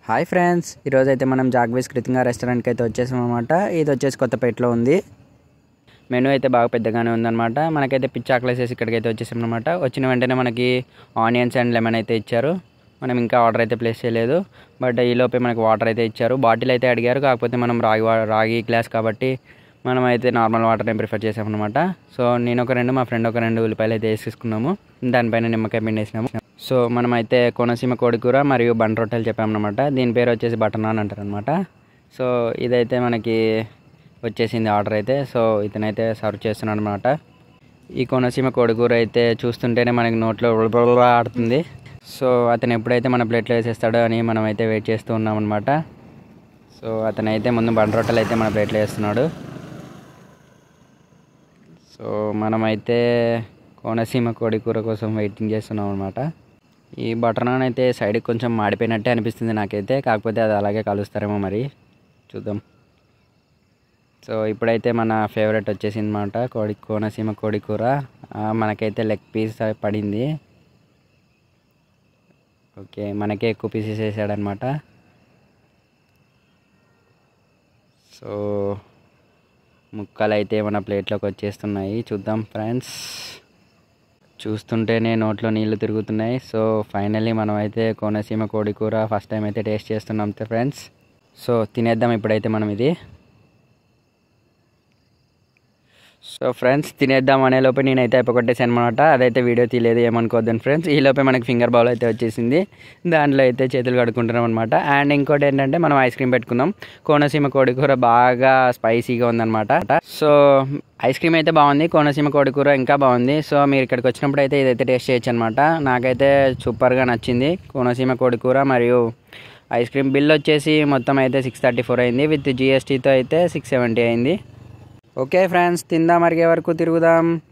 hi friends ఈరోజు అయితే మనం జాగ్వేస్ కృతంగా రెస్టారెంట్కి అయితే వచ్చేసాం అనమాట ఇది వచ్చేసి కొత్తపేటలో ఉంది మెనూ అయితే బాగా పెద్దగానే ఉందన్నమాట మనకైతే పిచ్చి ఆకలేసేసి ఇక్కడికైతే వచ్చేసాం అనమాట వచ్చిన వెంటనే మనకి ఆనియన్స్ అండ్ లెమన్ అయితే ఇచ్చారు మనం ఇంకా ఆర్డర్ అయితే ప్లేస్ చేయలేదు బట్ ఈలోపే మనకి వాటర్ అయితే ఇచ్చారు బాటిల్ అయితే అడిగారు కాకపోతే మనం రాగి వా- రాగి గ్లాస్ కాబట్టి మనం అయితే నార్మల్ వాటర్ని ప్రిఫర్ చేసామన్నమాట సో నేను ఒక రెండు మా ఫ్రెండ్ ఒక రెండు ఉల్లిపాయలు అయితే వేసేసుకున్నాము దానిపైన నిమ్మకాయ పిండి వేసినాము సో మనం అయితే కోనసీమ కోడికూర మరియు బండ రొట్టెలు చెప్పామన్నమాట దీని పేరు వచ్చేసి బటర్ నాన్ అంటారు అనమాట సో ఇదైతే మనకి వచ్చేసింది ఆర్డర్ అయితే సో ఇతనైతే సర్వ్ చేస్తున్నాడు అనమాట ఈ కోనసీమ కోడికూర అయితే చూస్తుంటేనే మనకి నోట్లో ఉడబుడ ఆడుతుంది సో అతను ఎప్పుడైతే మన ప్లేట్లో వేసేస్తాడో అని మనం అయితే వెయిట్ చేస్తూ ఉన్నాం అనమాట సో అతనైతే ముందు బండ రొట్టెలు అయితే మన ప్లేట్లో వేస్తున్నాడు సో మనమైతే కోనసీమ కోడి కూర కోసం వెయిటింగ్ చేస్తున్నాం అనమాట ఈ బటర్ నాన్ అయితే సైడ్కి కొంచెం మాడిపోయినట్టే అనిపిస్తుంది నాకైతే కాకపోతే అది అలాగే కలుస్తారేమో మరి చూద్దాం సో ఇప్పుడైతే మన ఫేవరెట్ వచ్చేసింది అనమాట కోడి కోనసీమ కోడి కూర ఆ, మనకైతే లెగ్ పీస్ పడింది ఓకే మనకే ఎక్కువ పీసెస్ వేసాడనమాట సో ముక్కలు అయితే మన ప్లేట్లోకి వచ్చేస్తున్నాయి చూద్దాం ఫ్రెండ్స్ చూస్తుంటేనే నోట్లో నీళ్లు తిరుగుతున్నాయి సో ఫైనల్లీ మనం అయితే కోనసీమ కోడి కూర ఫస్ట్ టైం అయితే టేస్ట్ చేస్తున్నాం ఫ్రెండ్స్ సో తినేద్దాం ఇప్పుడైతే మనం ఇది సో ఫ్రెండ్స్ తినేద్దాం అనే లోపే నేనైతే అయిపోగొట్టేసాను అనమాట అదైతే వీడియో తీయలేదు ఏమనుకోవద్దని ఫ్రెండ్స్ ఈ లోపే మనకి ఫింగర్ బౌల్ అయితే వచ్చేసింది దాంట్లో అయితే చేతులు కడుక్కుంటున్నాం అనమాట అండ్ ఇంకోటి ఏంటంటే మనం ఐస్ క్రీమ్ పెట్టుకుందాం కోనసీమ కోడి కూర బాగా స్పైసీగా ఉందన్నమాట సో ఐస్ క్రీమ్ అయితే బాగుంది కోనసీమ కోడి కూర ఇంకా బాగుంది సో మీరు ఇక్కడికి వచ్చినప్పుడు అయితే ఇదైతే టేస్ట్ చేయొచ్చు అనమాట నాకైతే సూపర్గా నచ్చింది కోనసీమ కోడి కూర మరియు ఐస్ క్రీమ్ బిల్ వచ్చేసి మొత్తం అయితే సిక్స్ థర్టీ ఫోర్ అయింది విత్ జిఎస్టీతో అయితే సిక్స్ సెవెంటీ అయింది ఓకే ఫ్రెండ్స్ తిందాం అరిగే వరకు తిరుగుదాం